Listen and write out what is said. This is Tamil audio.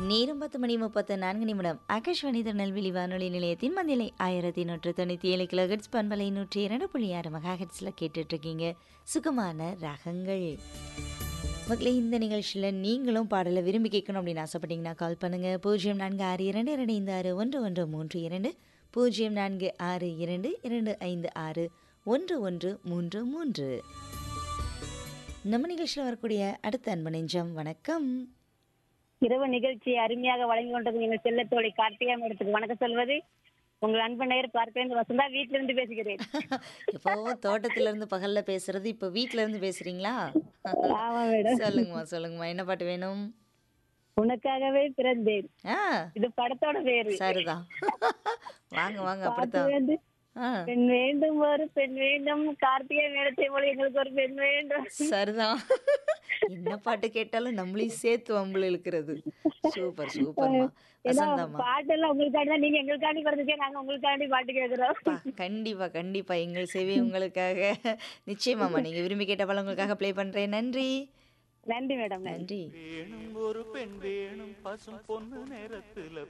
நேரம் பத்து மணி முப்பத்து நான்கு நிமிடம் ஆகாஷ்வாணி திருநெல்வேலி வானொலி நிலையத்தின் மந்திலை ஆயிரத்தி நூற்று தொண்ணூற்றி ஏழு கிலோ ஹெட்ஸ் பண்பலை நூற்றி இரண்டு புள்ளி ஆறு மெகா ஹெட்ஸில் கேட்டுட்ருக்கீங்க சுகமான ராகங்கள் மக்களே இந்த நிகழ்ச்சியில் நீங்களும் பாடலை விரும்பி கேட்கணும் அப்படின்னு ஆசைப்பட்டீங்கன்னா கால் பண்ணுங்கள் பூஜ்ஜியம் நான்கு ஆறு இரண்டு இரண்டு ஐந்து ஆறு ஒன்று ஒன்று மூன்று இரண்டு பூஜ்ஜியம் நான்கு ஆறு இரண்டு இரண்டு ஐந்து ஆறு ஒன்று ஒன்று மூன்று மூன்று நம்ம நிகழ்ச்சியில் வரக்கூடிய அடுத்த அன்பு நெஞ்சம் வணக்கம் இரவு நிகழ்ச்சியை அருமையாக வழங்கி கொண்டது எங்கள் செல்லத்தோழி கார்த்திகா மேடத்துக்கு வணக்கம் சொல்வது உங்கள் அன்பு நேர் பார்க்கிறேன் வசந்தா வீட்டில இருந்து பேசுகிறேன் எப்பவும் தோட்டத்துல இருந்து பகல்ல பேசுறது இப்ப வீட்ல இருந்து பேசுறீங்களா ஆமா மேடம் சொல்லுங்கம்மா சொல்லுங்கம்மா என்ன பாட்டு வேணும் உனக்காகவே பிறந்தேன் ஆ இது படத்தோட பேரு சரிதான் வாங்க வாங்க பாட்டு அப்படித்தான் வந்து ஆ பெண் வேண்டும் ஒரு பெண் வேண்டும் கார்த்திகை மேடத்தை போல எங்களுக்கு ஒரு பெண் வேண்டும் சரிதான் என்ன பாட்டு கேட்டாலும் நம்மளையும் சேர்த்து வம்புல இழுக்கிறது சூப்பர் சூப்பர்மா ஏன்னா வசந்தம்மா பாட்டெல்லாம் உங்களுக்காண்டி தான் நீங்க எங்களுக்காண்டி பிறந்துக்கே நாங்க உங்களுக்காண்டி பாட்டு கேக்குறோம் பா, கண்டிப்பா கண்டிப்பா எங்கள் சேவை உங்களுக்காக நிச்சயமாம்மா நீங்க விரும்பி கேட்ட பாடம் உங்களுக்காக ப்ளே பண்றேன் நன்றி நன்றி மேடம் நன்றி நன்றி வேணும் ஒரு பெண் வேணும் பசும் பொண்ணு நேரத்துல